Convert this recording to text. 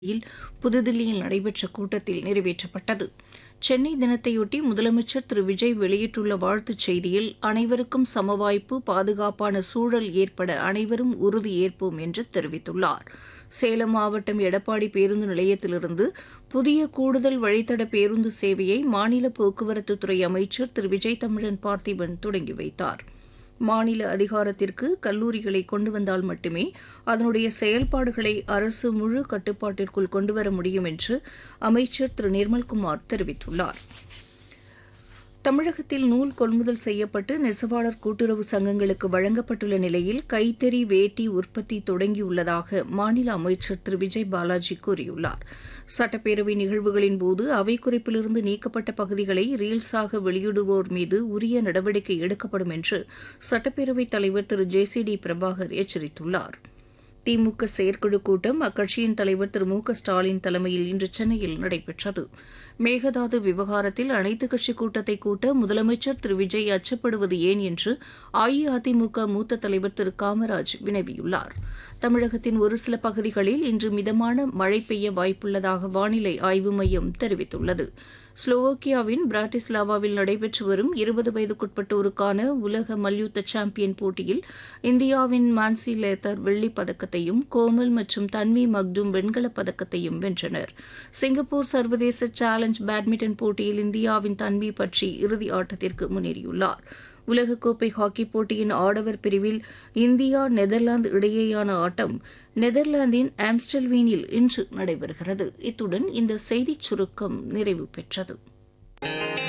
யில் புதுதில்லியில் நடைபெற்ற கூட்டத்தில் நிறைவேற்றப்பட்டது சென்னை தினத்தையொட்டி முதலமைச்சர் திரு விஜய் வெளியிட்டுள்ள வாழ்த்துச் செய்தியில் அனைவருக்கும் சமவாய்ப்பு பாதுகாப்பான சூழல் ஏற்பட அனைவரும் உறுதியேற்போம் என்று தெரிவித்துள்ளார் சேலம் மாவட்டம் எடப்பாடி பேருந்து நிலையத்திலிருந்து புதிய கூடுதல் வழித்தட பேருந்து சேவையை மாநில போக்குவரத்துத்துறை அமைச்சர் திரு விஜய் தமிழன் பார்த்திபன் தொடங்கி வைத்தார் மாநில அதிகாரத்திற்கு கல்லூரிகளை கொண்டு வந்தால் மட்டுமே அதனுடைய செயல்பாடுகளை அரசு முழு கட்டுப்பாட்டிற்குள் கொண்டுவர முடியும் என்று அமைச்சர் திரு நிர்மல்குமார் தெரிவித்துள்ளார் தமிழகத்தில் நூல் கொள்முதல் செய்யப்பட்டு நெசவாளர் கூட்டுறவு சங்கங்களுக்கு வழங்கப்பட்டுள்ள நிலையில் கைத்தறி வேட்டி உற்பத்தி தொடங்கியுள்ளதாக மாநில அமைச்சர் திரு விஜய் பாலாஜி கூறியுள்ளார் சட்டப்பேரவை நிகழ்வுகளின் போது அவை குறிப்பிலிருந்து நீக்கப்பட்ட பகுதிகளை ரீல்ஸாக வெளியிடுவோர் மீது உரிய நடவடிக்கை எடுக்கப்படும் என்று சட்டப்பேரவைத் தலைவர் Thiru J C D Prabhakar எச்சரித்துள்ளார் திமுக செயற்குழு கூட்டம் அக்கட்சியின் தலைவர் திரு மு க ஸ்டாலின் தலைமையில் இன்று சென்னையில் நடைபெற்றது மேகதாது விவகாரத்தில் அனைத்துக் கட்சி கூட்டத்தை கூட்ட முதலமைச்சர் திரு விஜய் அச்சப்படுவது ஏன் என்று அஇஅதிமுக மூத்த தலைவர் திரு காமராஜ் வினவியுள்ளார் தமிழகத்தின் ஒரு சில பகுதிகளில் இன்று மிதமான மழை பெய்ய வாய்ப்புள்ளதாக வானிலை ஆய்வு மையம் தெரிவித்துள்ளது ஸ்லோவோக்கியாவின் பிராட்டிஸ்லாவாவில் நடைபெற்று வரும் இருபது வயதுக்குட்பட்டோருக்கான உலக மல்யுத்த சாம்பியன் போட்டியில் இந்தியாவின் மான்சி லேத்தர் வெள்ளிப் பதக்கத்தையும் கோமல் மற்றும் தன்வி மக்டும் வெண்கலப் பதக்கத்தையும் வென்றனர் சிங்கப்பூர் சர்வதேச சேலஞ்ச் பேட்மிண்டன் போட்டியில் இந்தியாவின் தன்வி பற்றி இறுதி ஆட்டத்திற்கு முன்னேறியுள்ளார் உலகக்கோப்பை ஹாக்கி போட்டியின் ஆடவர் பிரிவில் இந்தியா நெதர்லாந்து இடையேயான ஆட்டம் நெதர்லாந்தின் ஆம்ஸ்டல்வீனில் இன்று நடைபெறுகிறது இத்துடன் இந்த செய்திச் சுருக்கம் நிறைவு பெற்றது